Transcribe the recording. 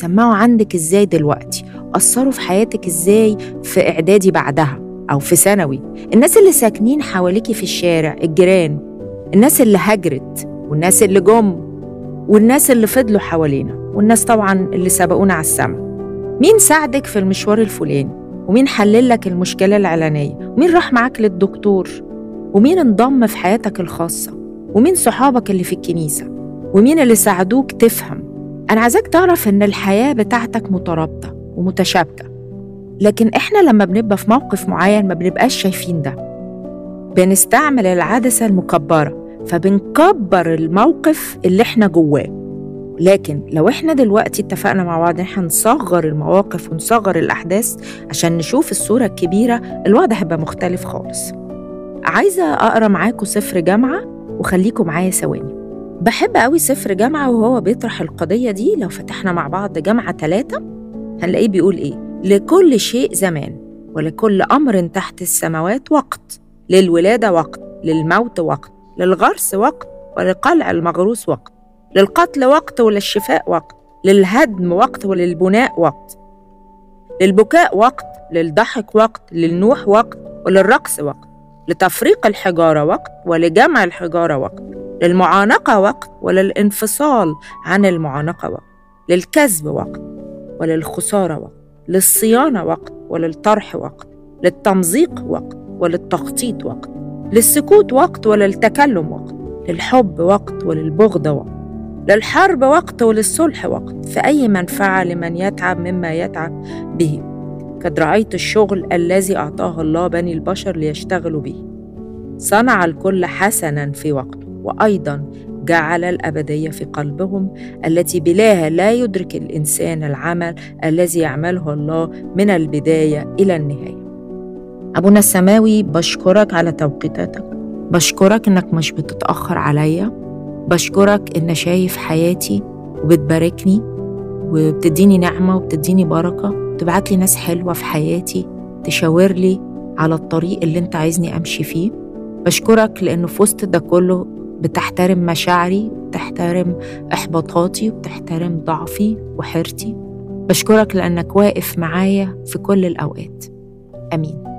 سمعوا عندك ازاي دلوقتي أثروا في حياتك ازاي في إعدادي بعدها أو في ثانوي الناس اللي ساكنين حواليكي في الشارع الجيران الناس اللي هجرت والناس اللي جم والناس اللي فضلوا حوالينا والناس طبعا اللي سبقونا على السما مين ساعدك في المشوار الفلاني ومين حلل لك المشكلة العلانية ومين راح معاك للدكتور ومين انضم في حياتك الخاصة ومين صحابك اللي في الكنيسة ومين اللي ساعدوك تفهم أنا عايزاك تعرف إن الحياة بتاعتك مترابطة ومتشابكة لكن إحنا لما بنبقى في موقف معين ما بنبقاش شايفين ده بنستعمل العدسة المكبرة فبنكبر الموقف اللي إحنا جواه لكن لو احنا دلوقتي اتفقنا مع بعض ان احنا نصغر المواقف ونصغر الاحداث عشان نشوف الصوره الكبيره الوضع هيبقى مختلف خالص عايزه اقرا معاكم سفر جامعه وخليكم معايا ثواني بحب قوي سفر جامعه وهو بيطرح القضيه دي لو فتحنا مع بعض جامعه ثلاثة هنلاقيه بيقول ايه لكل شيء زمان ولكل امر تحت السماوات وقت للولاده وقت للموت وقت للغرس وقت ولقلع المغروس وقت للقتل وقت وللشفاء وقت للهدم وقت وللبناء وقت للبكاء وقت للضحك وقت للنوح وقت وللرقص وقت لتفريق الحجارة وقت ولجمع الحجارة وقت للمعانقة وقت وللانفصال عن المعانقة وقت للكذب وقت وللخسارة وقت للصيانة وقت وللطرح وقت للتمزيق وقت وللتخطيط وقت للسكوت وقت وللتكلم وقت للحب وقت وللبغض وقت للحرب وقت وللصلح وقت فأي منفعة لمن يتعب مما يتعب به قد رأيت الشغل الذي أعطاه الله بني البشر ليشتغلوا به صنع الكل حسنا في وقته وأيضا جعل الأبدية في قلبهم التي بلاها لا يدرك الإنسان العمل الذي يعمله الله من البداية إلى النهاية أبونا السماوي بشكرك على توقيتاتك بشكرك إنك مش بتتأخر عليا بشكرك إن شايف حياتي وبتباركني وبتديني نعمة وبتديني بركة تبعت لي ناس حلوة في حياتي تشاور لي على الطريق اللي انت عايزني أمشي فيه بشكرك لأنه في وسط ده كله بتحترم مشاعري بتحترم إحباطاتي وبتحترم ضعفي وحيرتي بشكرك لأنك واقف معايا في كل الأوقات آمين